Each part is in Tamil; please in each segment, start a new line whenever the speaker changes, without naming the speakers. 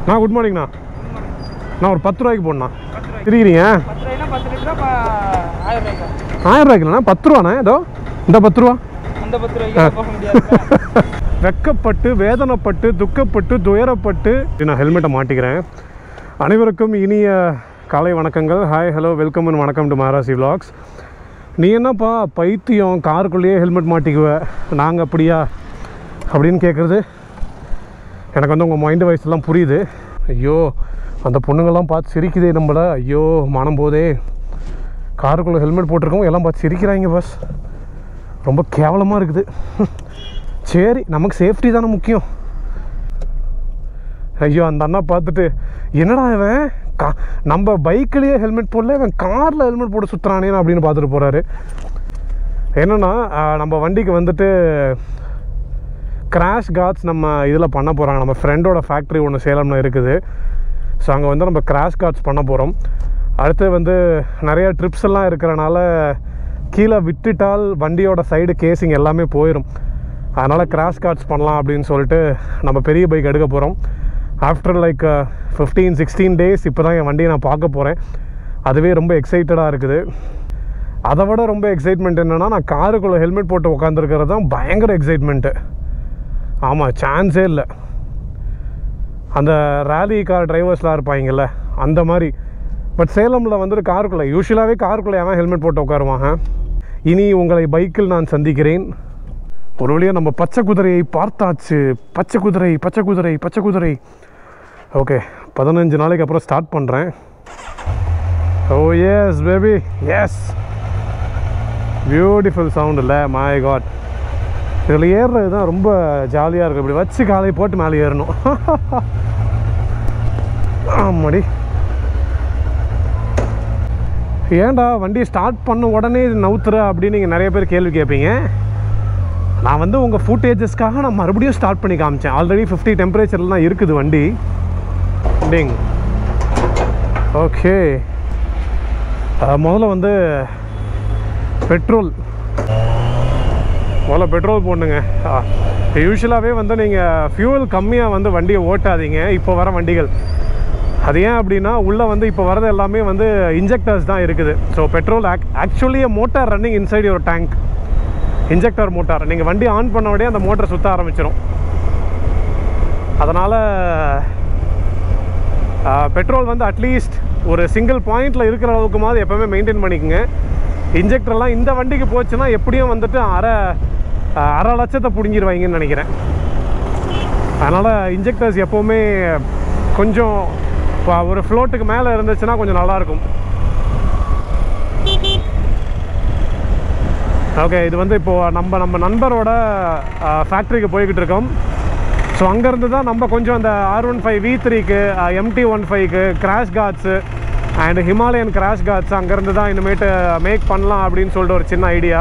நான் குட் மார்னிங்ண்ணா நான் ஒரு பத்து ரூபாய்க்கு போடணா
பத்து ரூபாய்க்கு
இருக்கிறீங்க
பத்து ரூபாய்னா பத்து லிட்டரா ப- ஆயிரம் ரூபாய்க்கா
ஆயிரம் ரூபாய்க்குண்ணா பத்து ரூபாண்ணே ஏதோ இந்த பத்து ரூபா
அந்த பத்து ரூபாய்க்கு போக முடியாது
வெக்கப்பட்டு வேதனைப்பட்டு துக்கப்பட்டு துயரப்பட்டு நான் ஹெல்மெட்டை மாட்டிக்கிறேன் அனைவருக்கும் இனிய காலை வணக்கங்கள் ஹாய் ஹலோ வெல்கம் அண்ட் வணக்கம் டு மகாராசி vlogs நீ என்னப்பா பைத்தியம் காருக்குள்ளேயே ஹெல்மெட் மாட்டிக்குவ நாங்கள் அப்படியா அப்படின்னு கேட்குறது எனக்கு வந்து உங்கள் மைண்டு வயசுலாம் புரியுது ஐயோ அந்த பொண்ணுங்கள்லாம் பார்த்து சிரிக்குதே நம்மள ஐயோ மனம் போதே காருக்குள்ளே ஹெல்மெட் போட்டிருக்கோம் எல்லாம் பார்த்து சிரிக்கிறாங்க பஸ் ரொம்ப கேவலமாக இருக்குது சரி நமக்கு சேஃப்டி தானே முக்கியம் ஐயோ அந்த அண்ணா பார்த்துட்டு என்னடா இவன் கா நம்ம பைக்லேயே ஹெல்மெட் போடல இவன் காரில் ஹெல்மெட் போட்டு சுற்றுறானே அப்படின்னு பார்த்துட்டு போகிறாரு என்னென்னா நம்ம வண்டிக்கு வந்துட்டு கிராஷ் கார்ட்ஸ் நம்ம இதில் பண்ண போகிறாங்க நம்ம ஃப்ரெண்டோட ஃபேக்ட்ரி ஒன்று சேலமில் இருக்குது ஸோ அங்கே வந்து நம்ம கிராஷ் கார்ட்ஸ் பண்ண போகிறோம் அடுத்து வந்து நிறைய ட்ரிப்ஸ் எல்லாம் இருக்கிறனால கீழே விட்டுட்டால் வண்டியோட சைடு கேசிங் எல்லாமே போயிடும் அதனால் கிராஷ் கார்ட்ஸ் பண்ணலாம் அப்படின்னு சொல்லிட்டு நம்ம பெரிய பைக் எடுக்க போகிறோம் after like fifteen sixteen days இப்போ தான் என் வண்டியை நான் பார்க்க போகிறேன் அதுவே ரொம்ப எக்ஸைட்டடாக இருக்குது அதை விட ரொம்ப எக்ஸைட்மெண்ட் என்னென்னா நான் காருக்குள்ளே ஹெல்மெட் போட்டு உட்காந்துருக்கிறது தான் பயங்கர எக்ஸைட்மெண்ட்டு ஆமாம் சான்ஸே இல்லை அந்த ரேலி கார் டிரைவர்ஸ்லாம் இருப்பாங்கல்ல அந்த மாதிரி பட் சேலமில் வந்துட்டு காருக்குள்ளே யூஸ்வலாகவே காருக்குள்ளே அவன் ஹெல்மெட் போட்டு உட்காருவாங்க இனி உங்களை பைக்கில் நான் சந்திக்கிறேன் ஒரு வழியாக நம்ம பச்சை குதிரையை பார்த்தாச்சு பச்சை குதிரை பச்சை குதிரை பச்சை குதிரை ஓகே பதினஞ்சு நாளைக்கு அப்புறம் ஸ்டார்ட் பண்ணுறேன் oh yes baby yes beautiful sound இல்லை மை காட் இதில் ஏறுறது தான் ரொம்ப ஜாலியாக இருக்கும் இப்படி வச்சு காலை போட்டு மேலே ஏறணும் ஆமாடி ஏன்டா வண்டி ஸ்டார்ட் பண்ண உடனே இது நவுத்துற அப்படின்னு நீங்கள் நிறைய பேர் கேள்வி கேட்பீங்க நான் வந்து உங்கள் ஃபுட்டேஜஸ்க்காக நான் மறுபடியும் ஸ்டார்ட் பண்ணி காமிச்சேன் ஆல்ரெடி ஃபிஃப்டி டெம்பரேச்சரில் தான் இருக்குது வண்டி டிங் ஓகே முதல்ல வந்து பெட்ரோல் முதல்ல பெட்ரோல் போடணுங்க யூஸ்வலாகவே வந்து நீங்கள் ஃபியூவல் கம்மியாக வந்து வண்டியை ஓட்டாதீங்க இப்போ வர வண்டிகள் அது ஏன் அப்படின்னா உள்ளே வந்து இப்போ வரது எல்லாமே வந்து இன்ஜெக்டர்ஸ் தான் இருக்குது ஸோ பெட்ரோல் ஆக் actually motor running inside your tank injector motor நீங்கள் வண்டி ஆன் பண்ண உடனே அந்த மோட்டர் சுற்ற ஆரம்பிச்சிடும் அதனால் பெட்ரோல் வந்து அட்லீஸ்ட் ஒரு சிங்கிள் பாயிண்டில் இருக்கிற அளவுக்கு மாதிரி எப்போவுமே மெயின்டைன் பண்ணிக்கோங்க இன்ஜெக்டர்லாம் இந்த வண்டிக்கு போச்சுன்னா எப்படியும் வந்துட்டு அரை அஹ், அரை லட்சத்தை பிடுங்கிடுவாங்கன்னு நினைக்கிறேன் அதனால் இன்ஜெக்டர்ஸ் எப்போவுமே கொஞ்சம் இப்போ ஒரு ஃப்ளோட்டுக்கு மேலே இருந்துச்சுன்னா கொஞ்சம் நல்லாயிருக்கும் ஓகே இது வந்து இப்போது நம்ம நம்ம நண்பரோட ஃபேக்ட்ரிக்கு போய்கிட்டு இருக்கோம் ஸோ அங்கேருந்து தான் நம்ம கொஞ்சம் அந்த ஆர் ஒன் ஃபைவ் வி த்ரீக்கு எம்டி ஒன் ஃபைவ்க்கு crash guards and Himalayan crash guards அங்கேருந்து தான் இனிமேட்டு மேக் பண்ணலாம் அப்படின்னு சொல்லிட்டு ஒரு சின்ன ஐடியா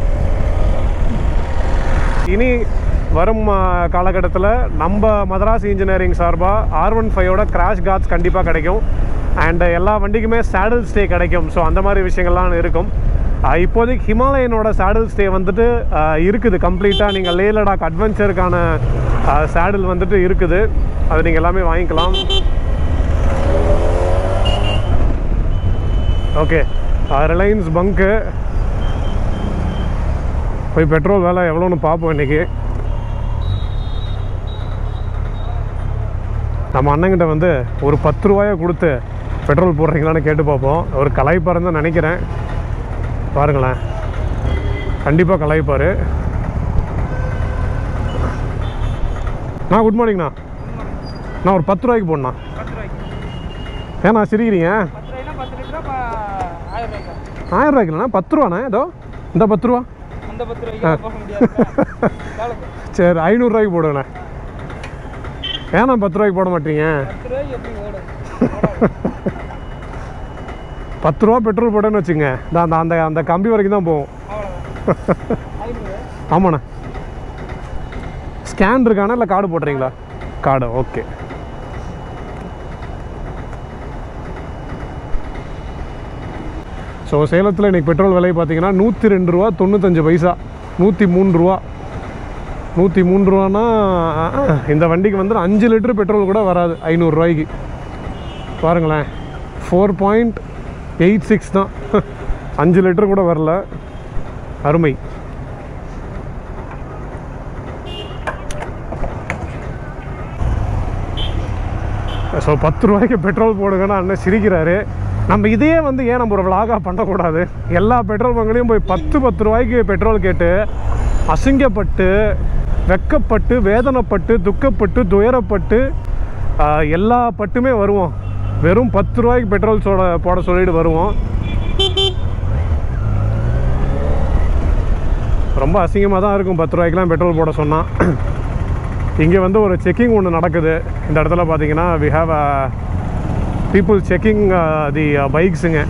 இனி வரும் காலகட்டத்தில் நம்ம மதராஸ் இன்ஜினியரிங் சார்பாக ஆர் ஒன் ஃபைவோட கிராஷ் கார்ட்ஸ் கண்டிப்பாக கிடைக்கும் அண்ட் எல்லா வண்டிக்குமே சேடில் ஸ்டே கிடைக்கும் ஸோ அந்த மாதிரி விஷயங்கள்லாம் இருக்கும் அஹ் இப்போதைக்கு ஹிமாலயனோட சேடில் ஸ்டே வந்துட்டு அஹ் இருக்குது கம்ப்ளீட்டாக நீங்கள் லே லடாக் அட்வென்ச்சருக்கான சேடில் வந்துட்டு இருக்குது அது நீங்கள் எல்லாமே வாங்கிக்கலாம் ஓகே ரிலையன்ஸ் பங்க்கு போய் பெட்ரோல் விலை எவ்வளோன்னு பார்ப்போம் இன்றைக்கி நம்ம அண்ணங்கிட்ட வந்து ஒரு பத்து ரூபாயை கொடுத்து பெட்ரோல் போடுறீங்களான்னு கேட்டு பார்ப்போம் ஒரு கலாய்ப்பாருன்னு தான் நினைக்கிறேன் பாருங்களேன் கண்டிப்பாக கலாய்ப்பார் நான் குட் மார்னிங்ண்ணா நான் ஒரு பத்து ரூபாய்க்கு போடணா
பத்து ரூபாய்க்கு
ஏண்ணா சிரிக்கிறீங்க
பத்து ரூபாய்னா பத்து லிட்டரா ப- ஆயிரம் ரூபாய்க்கா
ஆயிரம் ரூபாய்க்குண்ணா பத்து ரூபாண்ணே ஏதோ இந்த பத்து ரூபா
அந்த பத்து ரூபாய்க்கு போக முடியாது
சரி ஐநூறுரூவாய்க்கு போடுவேண்ணே ஏண்ணா பத்து ரூபாய்க்கு போட மாட்டீங்க
பத்து ரூபாய்க்கு எப்படி ஓடும்
பத்து ரூபா பெட்ரோல் போட்டேன்னு வச்சுங்க இந்த அந்த அந்த அந்த கம்பி வரைக்கும் தான் போகும்
அவ்வளோதான் ஐநூறு
ஆமாண்ணே ஸ்கேன் இருக்காண்ணா இல்லை கார்டு போடுறீங்களா கார்டு ஓகே ஸோ சேலத்தில் இன்றைக்கி பெட்ரோல் விலை பார்த்தீங்கன்னா நூற்றி ரெண்டு ரூபா தொண்ணூத்தஞ்சு பைசா நூற்றி மூணு ரூபா நூற்றி மூணு ரூபானா இந்த வண்டிக்கு வந்து அஞ்சு லிட்டர் பெட்ரோல் கூட வராது ஐநூறுரூவாய்க்கு பாருங்களேன் ஃபோர் பாயிண்ட் எயிட் சிக்ஸ் தான் அஞ்சு லிட்டர் கூட வரல அருமை ஸோ பத்து ரூபாய்க்கு பெட்ரோல் போடுங்கன்னு அண்ணன் சிரிக்கிறாரு நம்ம இதையே வந்து ஏன் நம்ம ஒரு vlog-ஆ பண்ணக்கூடாது எல்லா பெட்ரோல் பங்க்லேயும் போய் பத்து பத்து ரூபாய்க்கு பெட்ரோல் கேட்டு அசிங்கப்பட்டு வெக்கப்பட்டு வேதனைப்பட்டு துக்கப்பட்டு துயரப்பட்டு ஆஹ், எல்லா பட்டுமே வருவோம் வெறும் பத்து ரூபாய்க்கு பெட்ரோல் சோட போட சொல்லிட்டு வருவோம் ரொம்ப அசிங்கமாக தான் இருக்கும் பத்து ரூபாய்க்குலாம் பெட்ரோல் போட சொன்னால் இங்கே வந்து ஒரு செக்கிங் ஒன்று நடக்குது இந்த இடத்துல பார்த்தீங்கன்னா we have people checking the பைக்ஸுங்க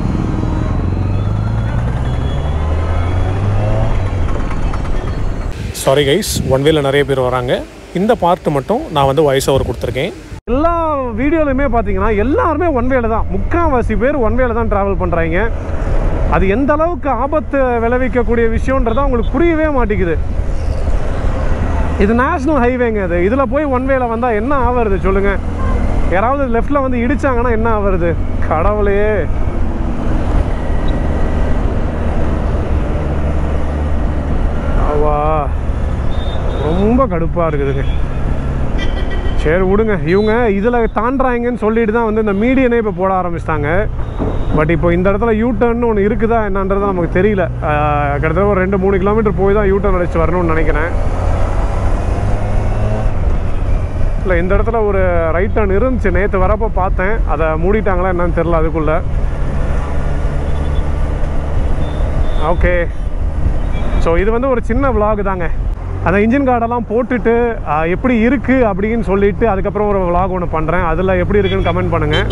சாரி கைஸ் ஒன் வேல நிறைய பேர் வராங்க இந்த பார்ட் மட்டும் நான் வந்து வாய்ஸ் ஓவர் கொடுத்துருக்கேன் எல்லா வீடியோலையுமே பார்த்தீங்கன்னா எல்லாருமே ஒன் வேல தான் முக்கால்வாசி பேர் ஒன் வேல தான் ட்ராவல் பண்ணுறாங்க அது எந்த அளவுக்கு ஆபத்து விளைவிக்கக்கூடிய விஷயன்றது அவங்களுக்கு புரியவே மாட்டேங்குது இது நேஷ்னல் ஹைவேங்க இது இதில் போய் ஒன் வேல வந்தால் என்ன ஆவறது சொல்லுங்க யாராவது லெஃப்டில் வந்து இடிச்சாங்கன்னா என்ன ஆவறது கடவுளே அவா ரொம்ப கடுப்பாக இருக்குதுங்க சரி விடுங்க இவங்க இதில் தாண்டுறாங்கன்னு சொல்லிட்டு தான் வந்து இந்த மீடியனே இப்போ போட ஆரம்பிச்சிட்டாங்க பட் இப்போ இந்த இடத்துல யூ டர்ன் ஒன்று இருக்குதா என்னன்றது நமக்கு தெரியல ஆஹ் கிட்டத்தட்ட ஒரு ரெண்டு மூணு கிலோமீட்டர் போய் தான் யூ டர்ன் அடிச்சு வரணும்னு நினைக்கிறேன் இல்லை இந்த இடத்துல ஒரு ரைட் டர்ன் இருந்துச்சு நேற்று வரப்போ பார்த்தேன் அதை மூடிட்டாங்களா என்னன்னு தெரில அதுக்குள்ளே ஓகே ஸோ இது வந்து ஒரு சின்ன vlog தாங்க அந்த இன்ஜின் கார்டெல்லாம் போட்டுட்டு ஆ, எப்படி இருக்குது அப்படின்னு சொல்லிட்டு அதுக்கப்புறம் ஒரு vlog ஒன்று பண்ணுறேன் அதில் எப்படி இருக்குன்னு கமெண்ட் பண்ணுங்கள்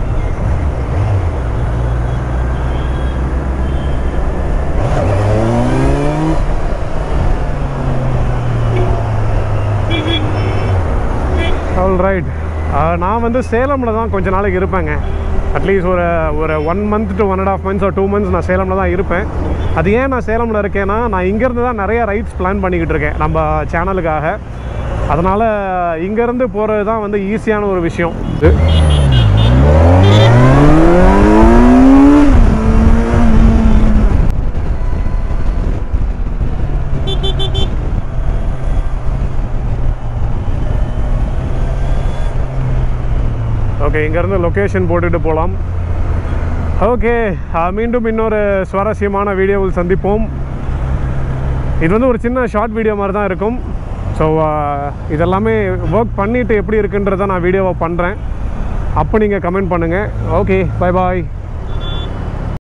ஆல் ரைட் நான் வந்து சேலமில் தான் கொஞ்ச நாளைக்கு இருப்பேங்க அட்லீஸ்ட் ஒரு ஒரு one month to one and half months ஒரு டூ மந்த்ஸ் நான் சேலமில் தான் இருப்பேன் அது ஏன் நான் சேலமில் இருக்கேன்னா நான் இங்கேருந்து தான் நிறைய ரைட்ஸ் பிளான் பண்ணிக்கிட்டு இருக்கேன் நம்ம சேனலுக்காக அதனால் இங்கேருந்து போகிறது தான் வந்து ஈஸியான ஒரு விஷயம் இது ஓகே இங்கேருந்து லொக்கேஷன் போட்டுட்டு போகலாம் ஓகே மீண்டும் இன்னொரு சுவாரஸ்யமான வீடியோவில் சந்திப்போம் இது வந்து ஒரு சின்ன ஷார்ட் வீடியோ மாதிரி தான் இருக்கும் ஸோ இதெல்லாமே ஒர்க் பண்ணிவிட்டு எப்படி இருக்குன்றதை நான் வீடியோவை பண்ணுறேன் அப்போ நீங்கள் கமெண்ட் பண்ணுங்கள் ஓகே பை பாய்